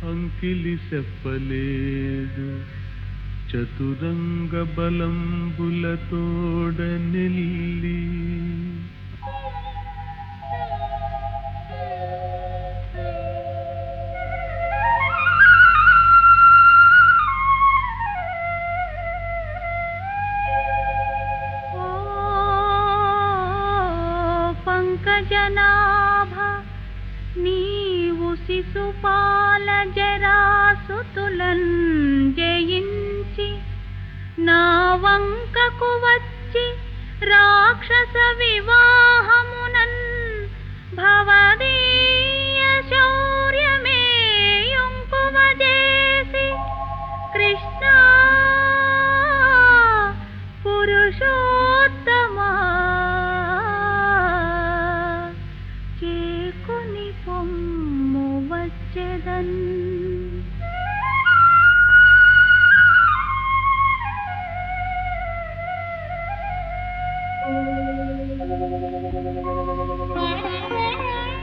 అంకిలి చెప్పలేదు చతురంగ బలంబులతోడ నెల్లి ఓ పంకజనాభ నీవు శిశుపాల జరాసుతులన్ జయించి నా వంకకు వచ్చి రాక్షస వివాహమునన్ భవదీయ శౌర్యమే యొంకువజేసి కృష్ణ పురుషోత్తమా చేకుని పొమ్ము వచ్చెదన్